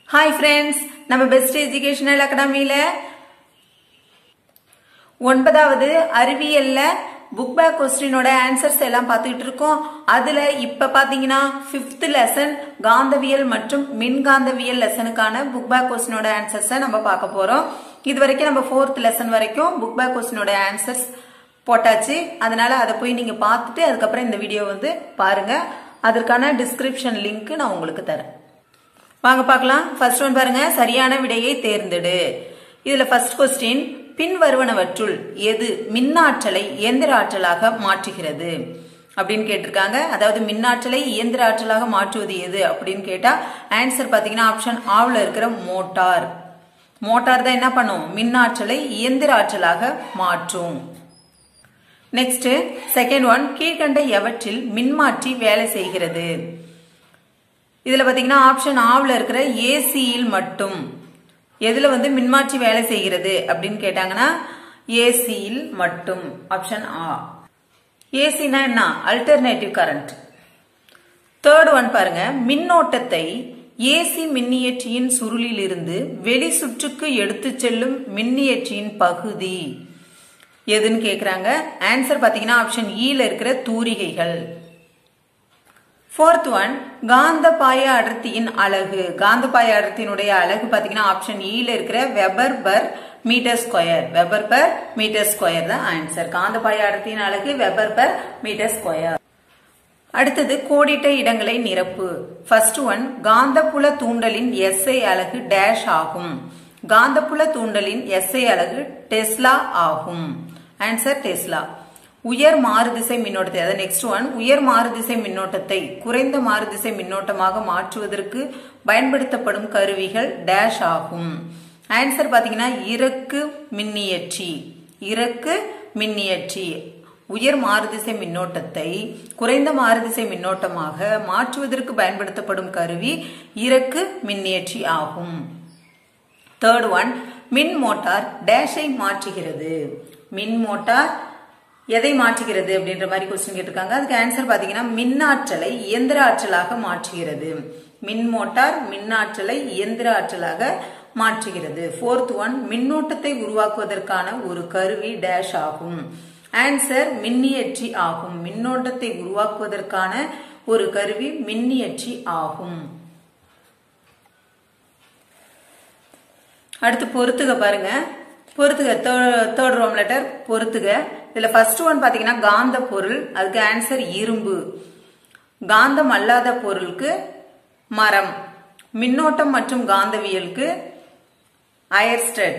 hi friends நம்ம best educational அகாடமியில ஒன்பதாவது அறிவியல்ல புக் பேக் கொஸ்டினோட ஆன்சர்ஸ் எல்லாம் பார்த்துக்கிட்டு இருக்கோம் அதுல இப்ப பாத்தீங்கன்னா பிப்த் லெசன் காந்தவியல் மற்றும் மின்காந்தவியல் லெசனுக்கான புக் பேக் கொஸ்டினோட ஆன்சர்ஸ் நம்ம பார்க்க போறோம் இது வரைக்கும் நம்ம ஃபோர்த் லெசன் வரைக்கும் புக் பேக் கொஸ்டினோட ஆன்சர்ஸ் போட்டாச்சு அதனால அதை போய் நீங்க பார்த்துட்டு அதுக்கப்புறம் இந்த வீடியோ வந்து பாருங்க அதற்கான டிஸ்கிரிப்ஷன் லிங்க் நான் உங்களுக்கு தரேன் வாங்க பார்க்கலாம் ஃபர்ஸ்ட் ஒன் பாருங்க சரியான விடையை தேர்ந்தெடு இதுல ஃபர்ஸ்ட் கொஸ்டின் பின் வருவனவற்றுள் எது மின்னாற்றலை இயந்திர ஆற்றலாக மாற்றுகிறது அப்படின்னு கேட்டிருக்காங்க அதாவது மின்னாற்றலை இயந்திர ஆற்றலாக மாற்றுவது எது அப்படின்னு கேட்டா ஆன்சர் பாத்தீங்கன்னா ஆப்ஷன் ஆவில் இருக்கிற மோட்டார் மோட்டார் தான் என்ன பண்ணும் மின்னாற்றலை இயந்திர ஆற்றலாக மாற்றும் நெக்ஸ்ட் செகண்ட் ஒன் கீழ்கண்ட எவற்றில் மின்மாற்றி வேலை செய்கிறது இதுல பாத்தீங்கன்னா ஆப்ஷன் ஆவில் இருக்கிற ஏசியில் மட்டும் எதுல வந்து மின்மாற்றி வேலை செய்கிறது அப்படின்னு கேட்டாங்கன்னா ஏசியில் மட்டும் ஆப்ஷன் ஆ ஏசினா என்ன அல்டர்னேட்டிவ் கரண்ட் தேர்ட் ஒன் பாருங்க மின்னோட்டத்தை ஏசி மின்னியற்றியின் சுருளில் இருந்து வெளி சுற்றுக்கு எடுத்து செல்லும் மின்னியற்றியின் பகுதி எதுன்னு கேக்குறாங்க ஆன்சர் பாத்தீங்கன்னா ஆப்ஷன் ஈல இருக்கிற தூரிகைகள் ஃபோர்த் ஒன் காந்த பாய அடர்த்தியின் அலகு காந்த பாய அடர்த்தியினுடைய அலகு பாத்தீங்கன்னா ஆப்ஷன் ஈல இருக்கிற weber per metre square weber per metre square தான் ஆன்சர் காந்த பாய அடர்த்தியின் அலகு வெபர் பர் மீட்டர் ஸ்கொயர் அடுத்தது கோடிட்ட இடங்களை நிரப்பு ஃபர்ஸ்ட் ஒன் காந்தப்புல தூண்டலின் எஸ்ஐ அலகு டேஷ் ஆகும் காந்தப்புல தூண்டலின் எஸ்ஐ அலகு டெஸ்லா ஆகும் ஆன்சர் டெஸ்லா உயர் மாறுதிசை மின்னோட்டத்தை அதாவது நெக்ஸ்ட் ஒன் உயர் மாறுதிசை மின்னோட்டத்தை குறைந்த மாறுதிசை மின்னோட்டமாக மாற்றுவதற்கு பயன்படுத்தப்படும் கருவிகள் டேஷ் ஆகும் ஆன்சர் பாத்தீங்கன்னா இறக்கு மின்னியற்றி இறக்கு மின்னியற்றி உயர் மாறுதிசை மின்னோட்டத்தை குறைந்த மாறுதிசை மின்னோட்டமாக மாற்றுவதற்கு பயன்படுத்தப்படும் கருவி இறக்கு மின்னியற்றி ஆகும் தேர்ட் ஒன் மின் மோட்டார் டேஷை மாற்றுகிறது மின் மோட்டார் எதை மாற்றுகிறது அப்படின்ற மாதிரி கொஸ்டின் கேட்டிருக்காங்க அதுக்கு ஆன்சர் பாத்தீங்கன்னா மின்னாற்றலை இயந்திர ஆற்றலாக மாற்றுகிறது மின் மோட்டார் மின்னாற்றலை இயந்திர ஆற்றலாக மாற்றுகிறது ஃபோர்த் ஒன் மின்னோட்டத்தை உருவாக்குவதற்கான ஒரு கருவி டேஷ் ஆகும் ஆன்சர் மின்னியற்றி ஆகும் மின்னோட்டத்தை உருவாக்குவதற்கான ஒரு கருவி மின்னியற்றி ஆகும் அடுத்து பொறுத்துக பாருங்க பொறுத்துக தேர்ட் ரோம் லெட்டர் பொறுத்துக இதுல ஃபர்ஸ்ட் ஒன் பாத்தீங்கன்னா காந்த பொருள் அதுக்கு ஆன்சர் இரும்பு காந்தம் அல்லாத பொருளுக்கு மரம் மின்னோட்டம் மற்றும் காந்தவியலுக்கு அயர்ஸ்டட்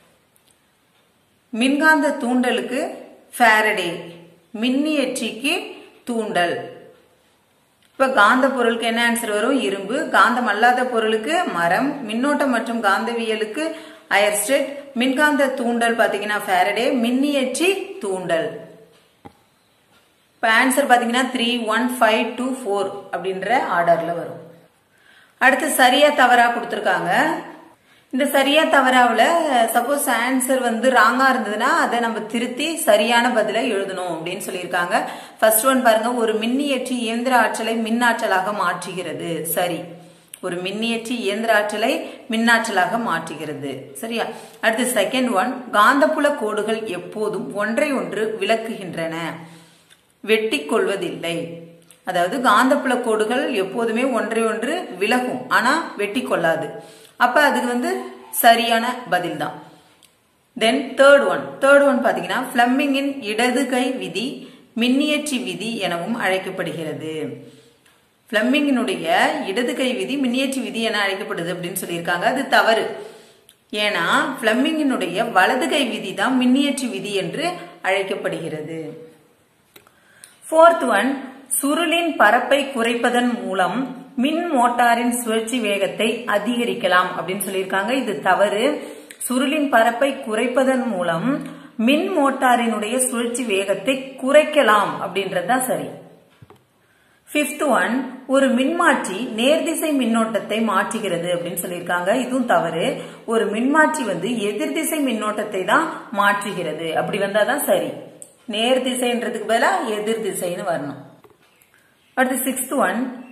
மின்காந்த தூண்டலுக்கு ஃபேரடே மின்னியற்றிக்கு தூண்டல் இப்ப காந்த பொருளுக்கு என்ன ஆன்சர் வரும் இரும்பு காந்தம் அல்லாத பொருளுக்கு மரம் மின்னோட்டம் மற்றும் காந்தவியலுக்கு அயர்ஸ்டெட் மின்காந்த தூண்டல் பாத்தீங்கன்னா ஃபேரடே மின்னியற்றி தூண்டல் இப்ப ஆன்சர் பாத்தீங்கன்னா three one five two four அப்படின்ற ஆர்டர்ல வரும் அடுத்து சரியா தவறா கொடுத்துருக்காங்க இந்த சரியா தவறாவில் சப்போஸ் ஆன்சர் வந்து ராங்கா இருந்ததுன்னா அதை நம்ம திருத்தி சரியான பதிலை எழுதணும் அப்படின்னு சொல்லியிருக்காங்க ஃபர்ஸ்ட் ஒன் பாருங்க ஒரு மின்னியற்றி இயந்திர ஆற்றலை மின்னாற்றலாக மாற்றுகிறது சரி ஒரு மின்னியற்றி இயந்திர ஆற்றலை மின்னாற்றலாக மாற்றுகிறது சரியா அடுத்து செகண்ட் ஒன் காந்தப்புல கோடுகள் எப்போதும் ஒன்றை ஒன்று விளக்குகின்றன வெட்டி கொள்வதில்லை அதாவது காந்தப்புல கோடுகள் எப்போதுமே ஒன்றை ஒன்று விலகும் ஆனா வெட்டி கொள்ளாது அப்ப அதுக்கு வந்து சரியான பதில் தான் then third one third one பாத்தீங்கன்னா பிளம்மிங்கின் இடது கை விதி மின்னியற்றி விதி எனவும் அழைக்கப்படுகிறது பிளம்மிங்கினுடைய இடது கை விதி மின்னியற்றி விதி என அழைக்கப்படுது அப்படின்னு சொல்லியிருக்காங்க அது தவறு ஏன்னா பிளம்மிங்கினுடைய வலது கை விதி தான் மின்னியற்றி விதி என்று அழைக்கப்படுகிறது ஃபோர்த் ஒன் சுருளின் பரப்பை குறைப்பதன் மூலம் மின் மோட்டாரின் சுழற்சி வேகத்தை அதிகரிக்கலாம் அப்படின்னு சொல்லியிருக்காங்க இது தவறு சுருளின் பரப்பை குறைப்பதன் மூலம் மின் மோட்டாரினுடைய சுழற்சி வேகத்தை குறைக்கலாம் அப்படின்றதுதான் சரி பிப்த் ஒன் ஒரு மின்மாற்றி நேர்திசை மின்னோட்டத்தை மாற்றுகிறது அப்படின்னு சொல்லியிருக்காங்க இதுவும் தவறு ஒரு மின்மாற்றி வந்து எதிர்திசை மின்னோட்டத்தை தான் மாற்றுகிறது அப்படி வந்தாதான் சரி நேர் திசைன்றதுக்கு பதிலா எதிர் திசைன்னு வரணும் அடுத்து சிக்ஸ்த் ஒன்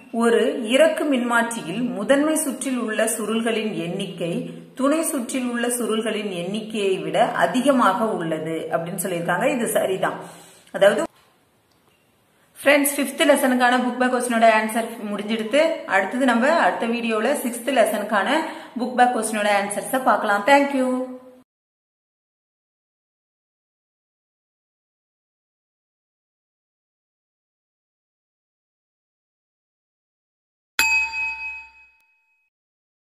ஒரு இறக்கு மின்மாற்றியில் முதன்மை சுற்றில் உள்ள சுருள்களின் எண்ணிக்கை துணை சுற்றில் உள்ள சுருள்களின் எண்ணிக்கையை விட அதிகமாக உள்ளது அப்படின்னு சொல்லியிருக்காங்க இது சரிதான் அதாவது ஃப்ரெண்ட்ஸ் ஃபிஃப்த் லெசனுக்கான புக் பேக் கொஸ்டினோட ஆன்சர் முடிஞ்சிடுத்து அடுத்தது நம்ம அடுத்த வீடியோவில் சிக்ஸ்த் லெசனுக்கான புக் பேக் கொஸ்டினோட ஆன்சர்ஸை பார்க்கலாம் தேங்க்யூ